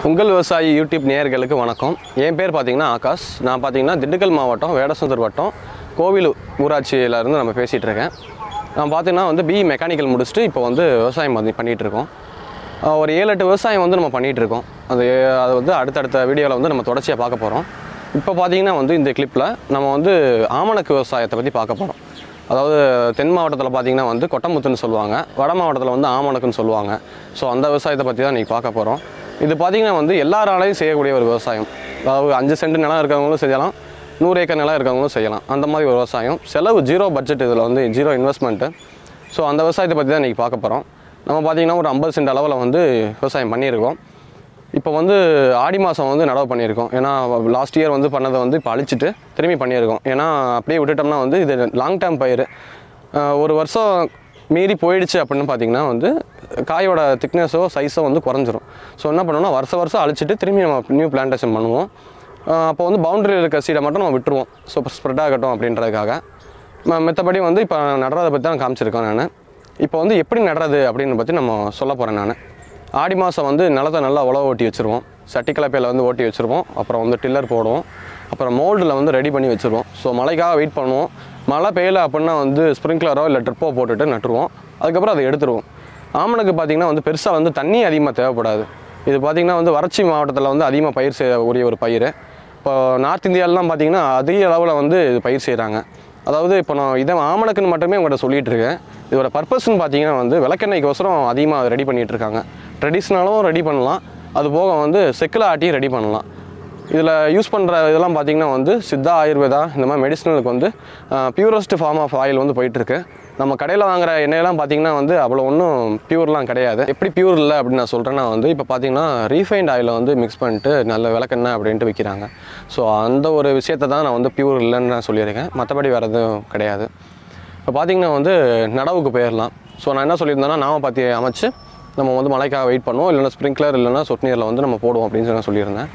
உங்கள் விவசாயி யூடியூப் நேயர்களுக்கு வணக்கம் என் பேர் பார்த்தீங்கன்னா ஆகாஷ் நான் பார்த்தீங்கன்னா திண்டுக்கல் மாவட்டம் வேடசுந்தர் வட்டம் கோவில் ஊராட்சியில இருந்து நம்ம பேசிகிட்டு இருக்கேன் நான் பார்த்தீங்கன்னா வந்து பிஇ மெக்கானிக்கல் முடிச்சுட்டு இப்போ வந்து விவசாயம் பண்ணி பண்ணிகிட்டு இருக்கோம் ஆஹ் ஒரு ஏழு எட்டு விவசாயம் வந்து நம்ம பண்ணிகிட்டு இருக்கோம் அது அது வந்து அடுத்தடுத்த வீடியோவில் வந்து நம்ம தொடர்ச்சியாக பார்க்க போகிறோம் இப்போ பார்த்தீங்கன்னா வந்து இந்த கிளிப்பில் நம்ம வந்து ஆமணக்கு விவசாயத்தை பற்றி பார்க்க போகிறோம் அதாவது தென் மாவட்டத்தில் பார்த்தீங்கன்னா வந்து கொட்டமுத்துன்னு சொல்லுவாங்க வட மாவட்டத்தில் வந்து ஆமணக்குன்னு சொல்லுவாங்க ஸோ அந்த விவசாயத்தை பற்றி தான் இன்றைக்கி பார்க்க போகிறோம் இது பார்த்தீங்கன்னா வந்து எல்லாராலையும் செய்யக்கூடிய ஒரு விவசாயம் அதாவது அஞ்சு சென்ட் நிலம் இருக்கிறவங்களும் செய்யலாம் நூறு ஏக்கர் நிலம் இருக்கிறவங்களும் செய்யலாம் அந்த மாதிரி ஒரு விவசாயம் செலவு ஜீரோ பட்ஜெட் இதில் வந்து ஜீரோ இன்வெஸ்ட்மெண்ட்டு ஸோ அந்த விவசாயத்தை பற்றி தான் இன்றைக்கி பார்க்க போகிறோம் நம்ம பார்த்தீங்கன்னா ஒரு ஐம்பது சென்ட் அளவில் வந்து விவசாயம் பண்ணியிருக்கோம் இப்போ வந்து ஆடி மாதம் வந்து நடவு பண்ணியிருக்கோம் ஏன்னா லாஸ்ட் இயர் வந்து பண்ணதை வந்து இப்போ அழிச்சிட்டு திரும்பி பண்ணியிருக்கோம் ஏன்னா அப்படியே விட்டுட்டோம்னா வந்து இது லாங் டேர்ம் பயிர் ஆஹ் ஒரு வருஷம் மீறி போயிடுச்சு அப்படின்னு பார்த்தீங்கன்னா வந்து காயோட திக்னஸோ சைஸோ வந்து குறைஞ்சிரும் ஸோ என்ன பண்ணோம்னா வருஷம் வருஷம் அழிச்சிட்டு திரும்பி நம்ம நியூ பிளான்டேஷன் பண்ணுவோம் ஆஹ் அப்போ வந்து பவுண்டரியில் இருக்க சீடை மட்டும் நம்ம விட்டுருவோம் ஸோ ஸ்ப்ரெட் ஆகட்டும் அப்படின்றதுக்காக ம- மத்தபடி வந்து இப்போ நடுறதை பற்றி தான் காமிச்சிருக்கேன் நான் இப்போ வந்து எப்படி நடுறது அப்படின்னு பற்றி நம்ம சொல்ல போகிறேன் நான் ஆடி மாதம் வந்து நிலத்தை நல்லா உழவு ஓட்டி வச்சுருவோம் சட்டி கலப்பையில் வந்து ஓட்டி வச்சுருவோம் அப்புறம் வந்து டில்லர் போடுவோம் அப்புறம் மோல்டில் வந்து ரெடி பண்ணி வச்சுருவோம் ஸோ மழைக்காக வெயிட் பண்ணுவோம் மழை பெய்யல அப்படின்னா வந்து ஸ்ப்ரிங்க்லரோ இல்லை ட்ரிப்போ போட்டுட்டு நட்டுருவோம் அதுக்கப்புறம் அதை எடுத்துருவோம் ஆமணக்கு பார்த்திங்கன்னா வந்து பெருசாக வந்து தண்ணி அதிகமாக தேவைப்படாது இது பார்த்திங்கன்னா வந்து வறட்சி மாவட்டத்தில் வந்து அதிகமாக பயிர் செய்யக்கூடிய ஒரு பயிர் இப்போ நார்த் இந்தியாவிலாம் பார்த்திங்கன்னா அதிக அளவில் வந்து இது பயிர் செய்கிறாங்க அதாவது இப்போ நான் இதை ஆமணக்குன்னு மட்டுமே உங்கள்கிட்ட சொல்லிட்டு இருக்கேன் இதோட பர்பஸ்ன்னு பார்த்தீங்கன்னா வந்து விளக்கெண்ணெய்க்கோசரம் அதிகமாக ரெடி பண்ணிட்டு இருக்காங்க ட்ரெடிஷ்னலும் ரெடி பண்ணலாம் அது போக வந்து செக்கில் ஆட்டியும் ரெடி பண்ணலாம் இதில் யூஸ் பண்ணுற இதெல்லாம் பார்த்தீங்கன்னா வந்து சித்தா ஆயுர்வேதா இந்த மாதிரி மெடிசனலுக்கு வந்து பியூரஸ்ட் ஃபார்ம் ஆஃப் ஆயில் வந்து போயிட்டுருக்கு நம்ம கடையில் வாங்குற எண்ணெயெல்லாம் பார்த்தீங்கன்னா வந்து அவ்வளோ ஒன்றும் பியூர்லாம் கிடையாது எப்படி பியூர் இல்லை அப்படின்னு நான் சொல்கிறேன்னா வந்து இப்போ பார்த்தீங்கன்னா ரீஃபைண்ட் ஆயிலை வந்து மிக்ஸ் பண்ணிட்டு நல்ல விளக்கெண்ணெய் அப்படின்ட்டு விற்கிறாங்க ஸோ அந்த ஒரு விஷயத்தை தான் நான் வந்து பியூர் இல்லைன்னு நான் சொல்லியிருக்கேன் மற்றபடி வேறு எதுவும் கிடையாது இப்போ பார்த்தீங்கன்னா வந்து நடவுக்கு போயிடலாம் ஸோ நான் என்ன சொல்லியிருந்தேன்னா நாம பாத்தி அமைச்சு நம்ம வந்து மழைக்காக வெயிட் பண்ணுவோம் இல்லைன்னா ஸ்ப்ரிங்க்லர் இல்லைன்னா சொட்டு நீரில் வந்து நம்ம போடுவோம் அப்படின்னு சொல்லி நான் சொல்லியிருந்தேன்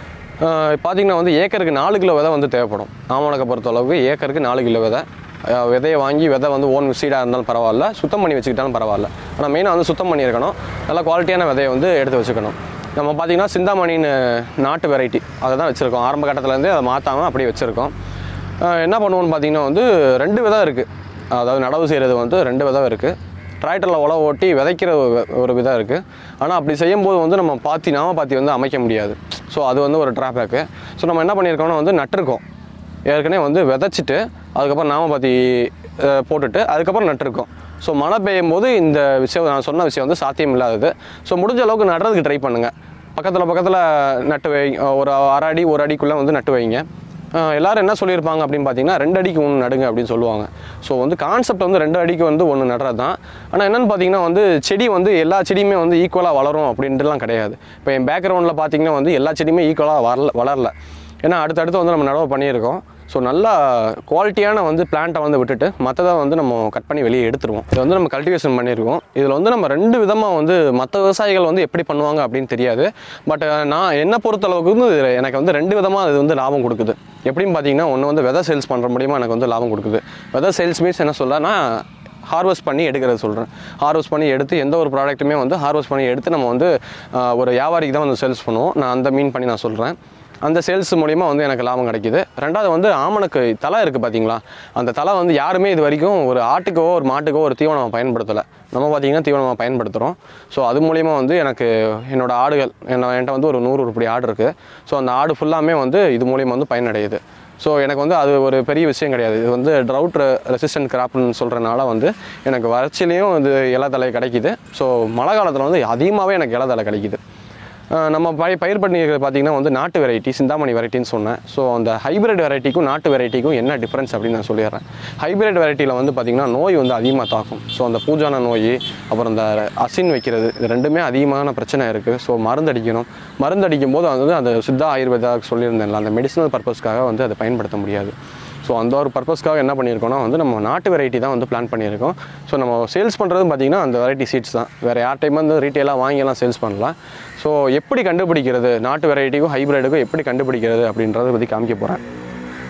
ஆஹ் பார்த்தீங்கன்னா வந்து ஏக்கருக்கு நாலு கிலோ விதை வந்து தேவைப்படும் ஆமணக்கை பொறுத்த அளவுக்கு ஏக்கருக்கு நாலு கிலோ விதை ஆஹ் விதையை வாங்கி விதை வந்து ஓன் சீடாக இருந்தாலும் பரவாயில்ல சுத்தம் பண்ணி வச்சுக்கிட்டாலும் பரவாயில்ல ஆனால் மெயினாக வந்து சுத்தம் பண்ணியிருக்கணும் நல்லா குவாலிட்டியான விதையை வந்து எடுத்து வச்சுக்கணும் நம்ம பார்த்தீங்கன்னா சிந்தாமணின்னு நாட்டு வெரைட்டி அதை தான் வச்சுருக்கோம் ஆரம்ப கட்டத்துலேருந்தே அதை மாற்றாமல் அப்படியே வச்சுருக்கோம் ஆஹ் என்ன பண்ணுவோம்னு பார்த்தீங்கன்னா வந்து ரெண்டு விதம் இருக்குது அதாவது நடவு செய்கிறது வந்து ரெண்டு விதம் இருக்குது டிராக்டரில் உழவு ஓட்டி விதைக்கிற ஒரு- ஒரு விதம் இருக்குது ஆனால் அப்படி செய்யும்போது வந்து நம்ம பாத்தி நாம பாத்தி வந்து அமைக்க முடியாது ஸோ அது வந்து ஒரு ட்ராபேக்கு ஸோ நம்ம என்ன பண்ணியிருக்கோம்னா வந்து நட்டிருக்கோம் ஏற்கனவே வந்து விதைச்சிட்டு அதுக்கப்புறம் நாம பாத்தி அஹ், போட்டுட்டு அதுக்கப்புறம் நட்டிருக்கோம் ஸோ மழை பெய்யும் போது இந்த விஷயம் நான் சொன்ன விஷயம் வந்து சாத்தியம் இல்லாதது ஸோ முடிஞ்ச அளவுக்கு நடுறதுக்கு ட்ரை பண்ணுங்கள் பக்கத்தில் பக்கத்தில் நட்டு வை ஒரு அரை அடி ஒரு அடிக்குள்ளே வந்து நட்டு வைங்க ஆஹ் எல்லாரும் என்ன சொல்லியிருப்பாங்க அப்படின்னு பார்த்தீங்கன்னா ரெண்டு அடிக்கு ஒன்று நடுங்க அப்படின்னு சொல்லுவாங்க ஸோ வந்து கான்செப்ட் வந்து ரெண்டு அடிக்கு வந்து ஒன்று நடுறது தான் ஆனால் என்னென்னு பார்த்தீங்கன்னா வந்து செடி வந்து எல்லா செடியுமே வந்து ஈக்குவலாக வளரும் அப்படின்ட்டுலாம் கிடையாது இப்போ என் பேக்ரவுண்டில் பார்த்தீங்கன்னா வந்து எல்லா செடியுமே ஈக்குவலாக வரல வளரல ஏன்னா அடுத்தடுத்து வந்து நம்ம நடவு பண்ணியிருக்கோம் ஸோ நல்லா குவாலிட்டியான வந்து பிளான்ட்டை வந்து விட்டுட்டு மற்றதை வந்து நம்ம கட் பண்ணி வெளியே எடுத்துருவோம் இது வந்து நம்ம கல்டிவேஷன் பண்ணியிருக்கோம் இதில் வந்து நம்ம ரெண்டு விதமாக வந்து மற்ற விவசாயிகள் வந்து எப்படி பண்ணுவாங்க அப்படின்னு தெரியாது பட் நான் என்ன பொறுத்தளவுக்கு வந்து இது எனக்கு வந்து ரெண்டு விதமாக அது வந்து லாபம் கொடுக்குது எப்படின்னு பார்த்தீங்கன்னா ஒன்று வந்து வெதை சேல்ஸ் பண்ணுற மூலியமாக எனக்கு வந்து லாபம் கொடுக்குது வெதை சேல்ஸ் மீன்ஸ் என்ன சொல்லனா ஹார்வெஸ்ட் பண்ணி எடுக்கிறது சொல்கிறேன் ஹார்வெஸ்ட் பண்ணி எடுத்து எந்த ஒரு ப்ராடக்ட்டுமே வந்து ஹார்வெஸ்ட் பண்ணி எடுத்து நம்ம வந்து ஆஹ், ஒரு வியாபாரிக்கு தான் வந்து சேல்ஸ் பண்ணுவோம் நான் அந்த மீன் பண்ணி நான் சொல்கிறேன் அந்த சேல்ஸ் மூலிமா வந்து எனக்கு லாபம் கிடைக்குது ரெண்டாவது வந்து ஆமணக்கு தலை இருக்குது பார்த்தீங்களா அந்த தலை வந்து யாருமே இது வரைக்கும் ஒரு ஆட்டுக்கோ ஒரு மாட்டுக்கோ ஒரு தீவனம் பயன்படுத்தலை நம்ம பார்த்தீங்கன்னா தீவனமாக பயன்படுத்துகிறோம் ஸோ அது மூலிமா வந்து எனக்கு என்னோட ஆடுகள் என்ன என்கிட்ட வந்து ஒரு நூறு உருப்படி ஆடு இருக்குது ஸோ அந்த ஆடு ஃபுல்லாமே வந்து இது மூலிமா வந்து பயனடையுது ஸோ எனக்கு வந்து அது ஒரு பெரிய விஷயம் கிடையாது இது வந்து ட்ரவுட் ரெசிஸ்டன்ட் கிராப்னு சொல்கிறனால வந்து எனக்கு வறட்சிலையும் இது இலத்தலை கிடைக்குது ஸோ மழை காலத்தில் வந்து அதிகமாகவே எனக்கு இலத்தலை கிடைக்குது ஆஹ் நம்ம பய பயிர் பண்ணிக்கிறது பார்த்தீங்கன்னா வந்து நாட்டு வெரைட்டி சிந்தாமணி வெரைட்டின்னு சொன்னேன் ஸோ அந்த ஹைபிரிட் வெரைட்டிக்கும் நாட்டு வெரைட்டிக்கும் என்ன டிஃப்ரென்ஸ் அப்படின்னு நான் சொல்லிடுறேன் ஹைபிரிட் வெரைட்டியில் வந்து பார்த்திங்கன்னா நோய் வந்து அதிகமாக தாக்கும் ஸோ அந்த பூஜான நோய் அப்புறம் இந்த அசின் வைக்கிறது இது ரெண்டுமே அதிகமான பிரச்சனை இருக்குது ஸோ மருந்து அடிக்கணும் மருந்து அடிக்கும் போது வந்து அந்த சித்தா ஆயுர்வேதா சொல்லியிருந்தேன்ல அந்த மெடிசனல் பர்பஸ்க்காக வந்து அதை பயன்படுத்த முடியாது ஸோ அந்த ஒரு பர்பஸ்க்காக என்ன பண்ணியிருக்கோம்னா வந்து நம்ம நாட்டு வெரைட்டி தான் வந்து பிளான் பண்ணியிருக்கோம் ஸோ நம்ம சேல்ஸ் பண்ணுறது பார்த்திங்கன்னா அந்த வெரைட்டி சீட்ஸ் தான் வேறு யார்ட்டையும் வந்து ரீட்டெயிலாக வாங்கியெல்லாம் சேல்ஸ் பண்ணலாம் ஸோ எப்படி கண்டுபிடிக்கிறது நாட்டு வெரைட்டிக்கும் ஹைப்ரிடுக்கும் எப்படி கண்டுபிடிக்கிறது அப்படின்றத பற்றி காமிக்க போகிறேன்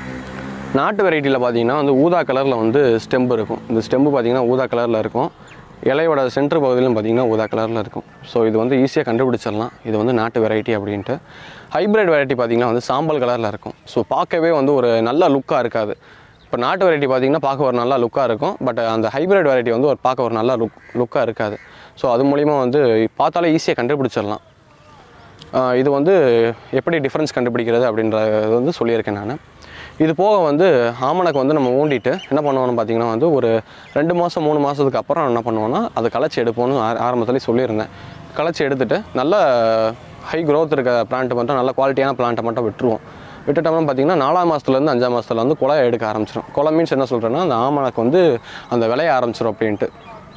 நாட்டு வெரைட்டியில் பார்த்தீங்கன்னா வந்து ஊதா கலரில் வந்து ஸ்டெம்பு இருக்கும் இந்த ஸ்டெம்பு பார்த்தீங்கன்னா ஊதா கலரில் இருக்கும் இலையோட சென்டர் பகுதியிலும் பார்த்தீங்கன்னா ஊதா கலரில் இருக்கும் ஸோ இது வந்து ஈஸியாக கண்டுபிடிச்சிடலாம் இது வந்து நாட்டு வெரைட்டி அப்படின்ட்டு ஹைப்ரிட் வெரைட்டி பார்த்தீங்கன்னா வந்து சாம்பல் கலரில் இருக்கும் ஸோ பார்க்கவே வந்து ஒரு நல்ல லுக்காக இருக்காது இப்போ நாட்டு வெரைட்டி பார்த்தீங்கன்னா பார்க்க ஒரு நல்ல லுக்காக இருக்கும் பட் அந்த ஹைப்ரிட் வெரைட்டி வந்து ஒரு பார்க்க ஒரு நல்ல லுக் லுக்காக இருக்காது ஸோ அது மூலிமா வந்து பார்த்தாலே ஈஸியாக கண்டுபிடிச்சிடலாம் ஆஹ் இது வந்து எப்படி டிஃப்ரென்ஸ் கண்டுபிடிக்கிறது அப்படின்றது வந்து சொல்லியிருக்கேன் நான் இது போக வந்து ஆமணக்கு வந்து நம்ம ஊண்டிட்டு என்ன பண்ணுவோம்னு பார்த்தீங்கன்னா வந்து ஒரு ரெண்டு மாதம் மூணு மாதத்துக்கு அப்புறம் என்ன பண்ணுவோம்னா அதை களைச்சி எடுப்போம்னு ஆர- ஆரம்பத்திலே சொல்லியிருந்தேன் களைச்சி எடுத்துட்டு நல்ல ஹை growth இருக்க பிளான்ட் மட்டும் நல்ல குவாலிட்டியான பிளான்ட்டை மட்டும் விட்டுருவோம் விட்டுட்டோம்னா பார்த்தீங்கன்னா நாலாம் மாதத்துலேருந்து அஞ்சாம் மாதத்துல வந்து குலை எடுக்க ஆரம்பிச்சிடும் குலை மீன்ஸ் என்ன சொல்கிறேன்னா அந்த ஆமணக்கு வந்து அந்த விளைய ஆரம்பிச்சிடும் அப்படின்ட்டு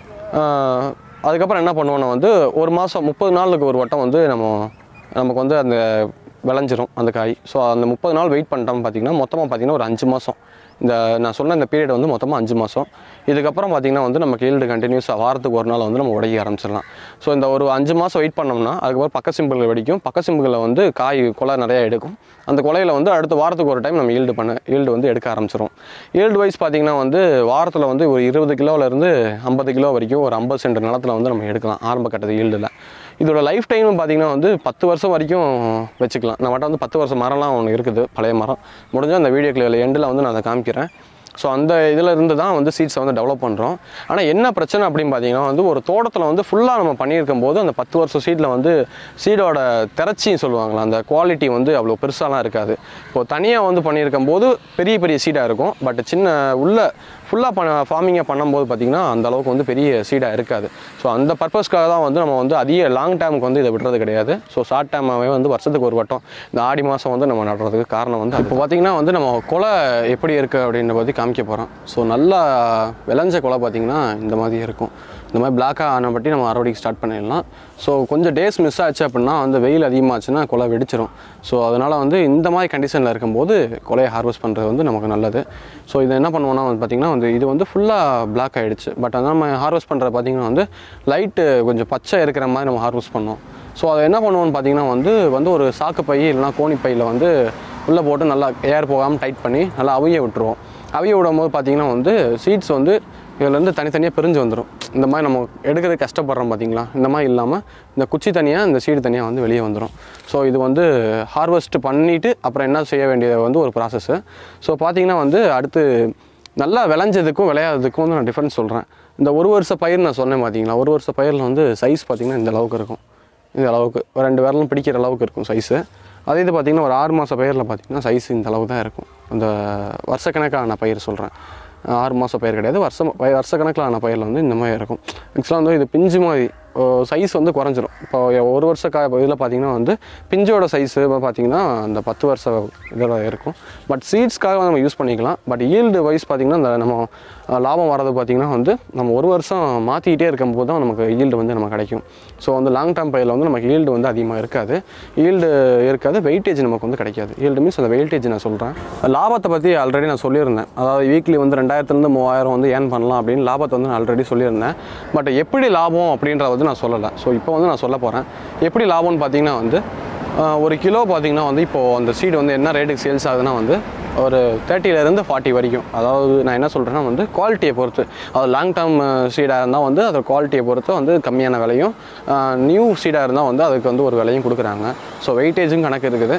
ஆஹ் அதுக்கப்புறம் என்ன பண்ணுவோம்னா வந்து ஒரு மாதம் முப்பது நாளுக்கு ஒரு வட்டம் வந்து நம்ம நமக்கு வந்து அந்த விளைஞ்சிரும் அந்த காய் ஸோ அந்த முப்பது நாள் வெயிட் பண்ணிட்டோம் பார்த்தீங்கன்னா மொத்தமாக பார்த்தீங்கன்னா ஒரு அஞ்சு மாதம் இந்த நான் சொன்ன இந்த பீரியட் வந்து மொத்தமாக அஞ்சு மாதம் இதுக்கப்புறம் பார்த்தீங்கன்னா வந்து நமக்கு ஈல்டு கண்டினியூஸாக வாரத்துக்கு ஒரு நாள் வந்து நம்ம உடைக்க ஆரம்பிச்சிடலாம் ஸோ இந்த ஒரு அஞ்சு மாதம் வெயிட் பண்ணோம்னா அதுக்கப்புறம் பக்க சிம்பிள்கள் வெடிக்கும் பக்க சிம்பிளில் வந்து காய் கொலை நிறையா எடுக்கும் அந்த கொலையில் வந்து அடுத்த வாரத்துக்கு ஒரு டைம் நம்ம ஈல்டு பண்ண ஈல்டு வந்து எடுக்க ஆரம்பிச்சிடும் ஈல்டு வைஸ் பார்த்தீங்கன்னா வந்து வாரத்தில் வந்து ஒரு இருபது கிலோவிலேருந்து ஐம்பது கிலோ வரைக்கும் ஒரு ஐம்பது சென்ட் நிலத்தில் வந்து நம்ம எடுக்கலாம் ஆரம்ப கட்டத்து ஈல்டில் இதோட லைஃப் டைம் பார்த்தீங்கன்னா வந்து பத்து வருஷம் வரைக்கும் வச்சுக்கலாம் நம்மகிட்ட வந்து பத்து வருஷம் மரம்லாம் ஒன்று இருக்குது பழைய மரம் முடிஞ்சால் அந்த வீடியோக்கில் எண்டில் வந்து நான் அதை காமிக்கிறேன் ஸோ அந்த இதில் இருந்து தான் வந்து சீட்ஸை வந்து டெவலப் பண்ணுறோம் ஆனால் என்ன பிரச்சனை அப்படின்னு பார்த்தீங்கன்னா வந்து ஒரு தோட்டத்தில் வந்து ஃபுல்லாக நம்ம பண்ணியிருக்கும் போது அந்த பத்து வருஷம் சீடில் வந்து சீடோட திரச்சின்னு சொல்லுவாங்களா அந்த குவாலிட்டி வந்து அவ்வளோ பெருசாலாம் இருக்காது இப்போ தனியாக வந்து பண்ணியிருக்கும் போது பெரிய பெரிய சீடாக இருக்கும் பட் சின்ன உள்ள ஃபுல்லாக பண்ண ஃபார்மிங்கை பண்ணும்போது பார்த்திங்கன்னா அந்த அளவுக்கு வந்து பெரிய சீடாக இருக்காது ஸோ அந்த பர்பஸ்க்காக தான் வந்து நம்ம வந்து அதிக லாங் டேமுக்கு வந்து இதை விடுறது கிடையாது ஸோ ஷார்ட் டேமாகவே வந்து வருஷத்துக்கு ஒரு வட்டம் இந்த ஆடி மாதம் வந்து நம்ம நடுறதுக்கு காரணம் வந்து இப்போ பார்த்திங்கன்னா வந்து நம்ம கொலை எப்படி இருக்குது அப்படின்ற பற்றி காமிக்க போகிறோம் ஸோ நல்லா விளைஞ்ச கொலை பார்த்திங்கன்னா இந்த மாதிரி இருக்கும் இந்த மாதிரி பிளாக்காக ஆன பட்டி நம்ம அறுவடைக்கு ஸ்டார்ட் பண்ணிடலாம் ஸோ கொஞ்சம் டேஸ் மிஸ் ஆச்சு அப்படின்னா வந்து வெயில் அதிகமாச்சுன்னா கொலை வெடிச்சிரும் ஸோ அதனால் வந்து இந்த மாதிரி கண்டிஷனில் இருக்கும்போது கொலையை ஹார்வெஸ்ட் பண்ணுறது வந்து நமக்கு நல்லது ஸோ இது என்ன பண்ணுவோம்னா வந்து பார்த்திங்கன்னா வந்து இது வந்து ஃபுல்லாக பிளாக் ஆகிடுச்சு பட் அதான் நம்ம ஹார்வெஸ்ட் பண்ணுறது பார்த்திங்கன்னா வந்து லைட்டு கொஞ்சம் பச்சை இருக்கிற மாதிரி நம்ம ஹார்வெஸ்ட் பண்ணோம் ஸோ அதை என்ன பண்ணுவோம்னு பார்த்தீங்கன்னா வந்து வந்து ஒரு சாக்கு பை இல்லைனா கோணி பையில் வந்து உள்ளே போட்டு நல்லா ஏர் போகாமல் டைட் பண்ணி நல்லா அவிய விட்டுருவோம் அவிய விடும் போது பார்த்தீங்கன்னா வந்து சீட்ஸ் வந்து இதுலேருந்து தனித்தனியாக பிரிஞ்சு வந்துடும் இந்த மாதிரி நம்ம எடுக்கிறது கஷ்டப்படுறோம் பார்த்தீங்களா இந்த மாதிரி இல்லாமல் இந்த குச்சி தனியாக இந்த சீடு தனியாக வந்து வெளியே வந்துடும் ஸோ இது வந்து ஹார்வெஸ்ட் பண்ணிவிட்டு அப்புறம் என்ன செய்ய வேண்டியது வந்து ஒரு ப்ராசஸ்ஸு ஸோ பார்த்தீங்கன்னா வந்து அடுத்து நல்லா விளைஞ்சதுக்கும் விளையாததுக்கும் வந்து நான் டிஃப்ரென்ஸ் சொல்கிறேன் இந்த ஒரு வருஷ பயிர் நான் சொன்னேன் பார்த்தீங்களா ஒரு வருஷ பயிரில் வந்து சைஸ் பார்த்தீங்கன்னா இந்த அளவுக்கு இருக்கும் இந்த அளவுக்கு ஒரு ரெண்டு விரலும் பிடிக்கிற அளவுக்கு இருக்கும் சைஸு அதே இது பார்த்திங்கன்னா ஒரு ஆறு மாத பயிரில் பார்த்திங்கன்னா சைஸ் இந்த அளவு தான் இருக்கும் அந்த வருஷக்கணக்கான பயிர் சொல்கிறேன் ஆறு மாத பயிர் கிடையாது வருஷம் பய- வருஷக்கணக்கிலான பயிரில் வந்து இந்த மாதிரி இருக்கும் ஆக்சுவலாக வந்து இது பிஞ்சு மாதிரி சைஸ் வந்து குறைஞ்சிரும் இப்போ ஒரு வருஷ கா இதில் பார்த்தீங்கன்னா வந்து பிஞ்சோட சைஸு பார்த்தீங்கன்னா அந்த பத்து வருஷ இதில் இருக்கும் பட் சீட்ஸ்க்காக நம்ம யூஸ் பண்ணிக்கலாம் பட் ஈல்டு வைஸ் பார்த்தீங்கன்னா இந்த நம்ம அஹ், லாபம் வர்றது பார்த்தீங்கன்னா வந்து நம்ம ஒரு வருஷம் மாற்றிக்கிட்டே இருக்கும்போது தான் நமக்கு ஈல்டு வந்து நம்ம கிடைக்கும் ஸோ வந்து லாங் டேர்ம் பயிரில் வந்து நமக்கு ஈல்டு வந்து அதிகமாக இருக்காது ஈல்டு இருக்காது வெயிட்டேஜ் நமக்கு வந்து கிடைக்காது ஈல்டு மீன்ஸ் அந்த வெயிட்டேஜ் நான் சொல்கிறேன் லாபத்தை பற்றி ஆல்ரெடி நான் சொல்லியிருந்தேன் அதாவது வீக்லி வந்து ரெண்டாயிரத்துலேருந்து மூவாயிரம் வந்து ஏர்ன் பண்ணலாம் அப்படின்னு லாபத்தை வந்து நான் ஆல்ரெடி சொல்லியிருந்தேன் பட் எப்படி லாபம் அப்படின்றத வந்து நான் சொல்லலை ஸோ இப்போ வந்து நான் சொல்ல போகிறேன் எப்படி லாபம்னு பார்த்தீங்கன்னா வந்து ஆஹ், ஒரு கிலோ பார்த்தீங்கன்னா வந்து இப்போது அந்த சீடு வந்து என்ன ரேட்டுக்கு சேல்ஸ் ஆகுதுன்னா வந்து ஒரு தேர்ட்டிலேருந்து ஃபார்ட்டி வரைக்கும் அதாவது நான் என்ன சொல்கிறேன்னா வந்து குவாலிட்டியை பொறுத்து அது லாங் டேர்ம் சீடாக இருந்தால் வந்து அதோட குவாலிட்டியை பொறுத்து வந்து கம்மியான விலையும் நியூ சீடாக இருந்தால் வந்து அதுக்கு வந்து ஒரு விலையும் கொடுக்குறாங்க ஸோ வெயிட்டேஜும் கணக்கு இருக்குது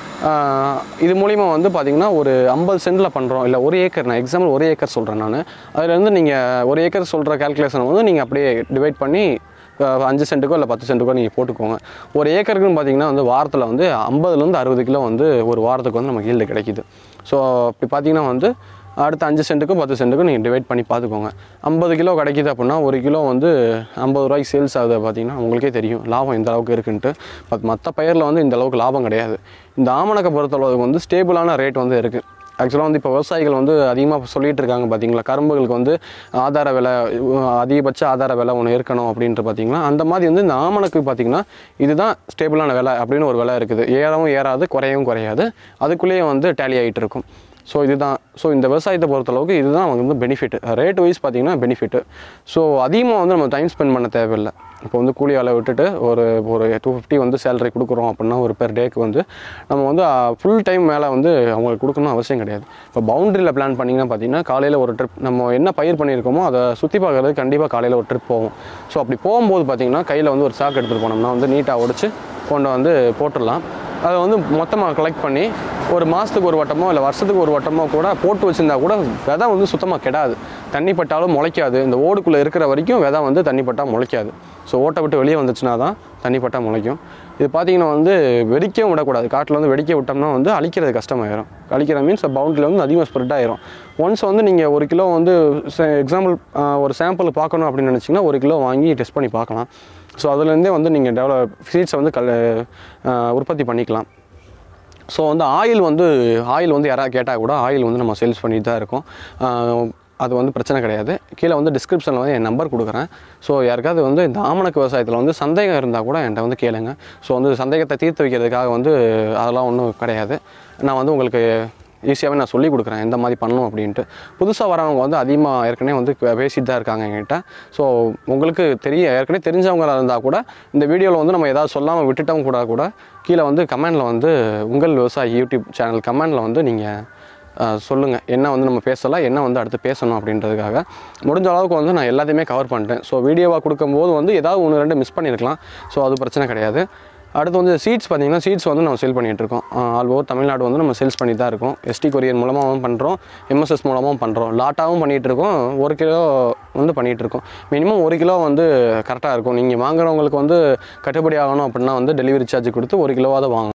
ஆஹ் இது மூலிமா வந்து பார்த்திங்கன்னா ஒரு ஐம்பது சென்டில் பண்ணுறோம் இல்லை ஒரு ஏக்கர் நான் எக்ஸாம்பிள் ஒரு ஏக்கர் சொல்கிறேன் நான் அதுலேருந்து நீங்கள் ஒரு ஏக்கர் சொல்கிற கால்குலேஷன் வந்து நீங்கள் அப்படியே டிவைட் பண்ணி அஹ், அஞ்சு சென்ட்டுக்கோ இல்லை பத்து சென்ட்டுக்கோ நீங்கள் போட்டுக்கோங்க ஒரு ஏக்கருக்குன்னு பார்த்தீங்கன்னா வந்து வாரத்தில் வந்து ஐம்பதுலேருந்து அறுபது கிலோ வந்து ஒரு வாரத்துக்கு வந்து நமக்கு ஈல்டு கிடைக்குது ஸோ இப்படி பார்த்தீங்கன்னா வந்து அடுத்த அஞ்சு சென்ட்டுக்கும் பத்து சென்ட்டுக்கும் நீங்கள் டிவைட் பண்ணி பார்த்துக்கோங்க ஐம்பது கிலோ கிடைக்குது அப்படின்னா ஒரு கிலோ வந்து ஐம்பது ரூபாய்க்கு சேல்ஸ் ஆகுது பார்த்தீங்கன்னா உங்களுக்கே தெரியும் லாபம் எந்த அளவுக்கு இருக்குன்ட்டு பட் மற்ற பயிரில் வந்து இந்த அளவுக்கு லாபம் கிடையாது இந்த ஆமணக்கை பொறுத்தளவுக்கு வந்து ஸ்டேபிளான ரேட் வந்து இருக்குது ஆக்சுவலாக வந்து இப்போ விவசாயிகள் வந்து அதிகமாக சொல்லிட்டு இருக்காங்க பார்த்தீங்களா கரும்புகளுக்கு வந்து ஆதார விலை அஹ் அதிகபட்ச ஆதார விலை ஒன்று இருக்கணும் அப்படின்ட்டு பார்த்தீங்களா அந்த மாதிரி வந்து இந்த ஆமணக்கு பார்த்தீங்கன்னா இதுதான் ஸ்டேபிளான விலை அப்படின்னு ஒரு விலை இருக்குது ஏறவும் ஏறாது குறையவும் குறையாது அதுக்குள்ளேயே வந்து டேலி ஆகிட்டு இருக்கும் ஸோ இதுதான் ஸோ இந்த விவசாயத்தை பொறுத்தளவுக்கு இதுதான் வந்து பெனிஃபிட் ரேட் வைஸ் பார்த்தீங்கன்னா பெனிஃபிட்டு ஸோ அதிகமாக வந்து நம்ம டைம் ஸ்பெண்ட் பண்ண தேவையில்லை இப்போ வந்து கூலி வேலை விட்டுட்டு ஒரு ஒரு டூ ஃபிஃப்டி வந்து சேலரி கொடுக்குறோம் அப்படின்னா ஒரு பெர் டேக்கு வந்து நம்ம வந்து ஃபுல் டைம் மேலே வந்து அவங்களுக்கு கொடுக்கணும் அவசியம் கிடையாது இப்போ பவுண்டரியில் பிளான் பண்ணிங்கன்னா பார்த்தீங்கன்னா காலையில் ஒரு ட்ரிப் நம்ம என்ன பயிர் பண்ணியிருக்கோமோ அதை சுற்றி பார்க்குறது கண்டிப்பாக காலையில் ஒரு ட்ரிப் போவோம் ஸோ அப்படி போகும்போது பார்த்தீங்கன்னா கையில் வந்து ஒரு சாக்கு எடுத்துகிட்டு போனோம்னா வந்து நீட்டாக உடச்சி கொண்டு வந்து போட்டுடலாம் அதை வந்து மொத்தமாக கலெக்ட் பண்ணி ஒரு மாதத்துக்கு ஒரு வட்டமோ இல்லை வருஷத்துக்கு ஒரு வட்டமோ கூட போட்டு வச்சிருந்தா கூட விதை வந்து சுத்தமாக கெடாது தண்ணி பட்டாலும் முளைக்காது இந்த ஓடுக்குள்ளே இருக்கிற வரைக்கும் விதை வந்து தண்ணி பட்டால் முளைக்காது ஸோ ஓட்டை விட்டு வெளியே வந்துச்சுன்னா தான் தண்ணி பட்டால் முளைக்கும் இது பார்த்தீங்கன்னா வந்து வெடிக்கவும் விடக்கூடாது காட்டில் வந்து வெடிக்க விட்டோம்னா வந்து அழிக்கிறது கஷ்டமாயிரும் அழிக்கிற மீன்ஸ் பவுண்டரியில் வந்து அதிகமாக ஸ்ப்ரெட் ஆயிரும் ஒன்ஸ் வந்து நீங்கள் ஒரு கிலோ வந்து எக்ஸாம்பிள் ஒரு சாம்பிள் பார்க்கணும் அப்படின்னு நினச்சிங்கன்னா ஒரு கிலோ வாங்கி டெஸ்ட் பண்ணி பார்க்கலாம் ஸோ அதுலேருந்தே வந்து நீங்கள் டெவலப் சீட்ஸை வந்து கல் ஆஹ் உற்பத்தி பண்ணிக்கலாம் ஸோ வந்து ஆயில் வந்து ஆயில் வந்து யாராவது கேட்டால் கூட ஆயில் வந்து நம்ம சேல்ஸ் பண்ணிட்டு தான் இருக்கோம் ஆஹ் அது வந்து பிரச்சனை கிடையாது கீழே வந்து டிஸ்கிரிப்ஷனில் வந்து என் நம்பர் கொடுக்குறேன் ஸோ யாருக்காவது வந்து இந்த ஆமணக்கு விவசாயத்தில் வந்து சந்தேகம் இருந்தால் கூட என்கிட்ட வந்து கேளுங்க ஸோ வந்து சந்தேகத்தை தீர்த்து வைக்கிறதுக்காக வந்து அதெல்லாம் ஒன்றும் கிடையாது நான் வந்து உங்களுக்கு ஈஸியாகவே நான் சொல்லி கொடுக்குறேன் எந்த மாதிரி பண்ணணும் அப்படின்ட்டு புதுசாக வரவங்க வந்து அதிகமாக ஏற்கனவே வந்து பேசிட்டு தான் இருக்காங்க என்கிட்ட ஸோ உங்களுக்கு தெரிய ஏற்கனவே தெரிஞ்சவங்களா இருந்தால் கூட இந்த வீடியோவில் வந்து நம்ம ஏதாவது சொல்லாமல் விட்டுட்டோம் கூட கூட கீழே வந்து கமெண்டில் வந்து உங்கள் விவசாயி யூடியூப் சேனல் கமெண்டில் வந்து நீங்கள் சொல்லுங்கள் என்ன வந்து நம்ம பேசலாம் என்ன வந்து அடுத்து பேசணும் அப்படின்றதுக்காக முடிஞ்ச அளவுக்கு வந்து நான் எல்லாத்தையுமே கவர் பண்ணிட்டேன் ஸோ வீடியோவாக கொடுக்கும்போது வந்து ஏதாவது ஒன்று ரெண்டு மிஸ் பண்ணியிருக்கலாம் ஸோ அது பிரச்சனை கிடையாது அடுத்து வந்து சீட்ஸ் பார்த்தீங்கன்னா சீட்ஸ் வந்து நம்ம சேல் பண்ணிகிட்டு இருக்கோம் ஆல் ஓவர் தமிழ்நாடு வந்து நம்ம சேல்ஸ் பண்ணி தான் இருக்கோம் எஸ்டி கொரியர் மூலமாகவும் பண்ணுறோம் எம்எஸ்எஸ் மூலமாகவும் பண்ணுறோம் லாட்டாகவும் பண்ணிகிட்டு இருக்கோம் ஒரு கிலோ வந்து பண்ணிகிட்டு இருக்கோம் மினிமம் ஒரு கிலோ வந்து கரெக்டாக இருக்கும் நீங்கள் வாங்குறவங்களுக்கு வந்து கட்டுப்படி ஆகணும் அப்படின்னா வந்து டெலிவரி சார்ஜ் கொடுத்து ஒரு கிலோவாவது வாங்கணும்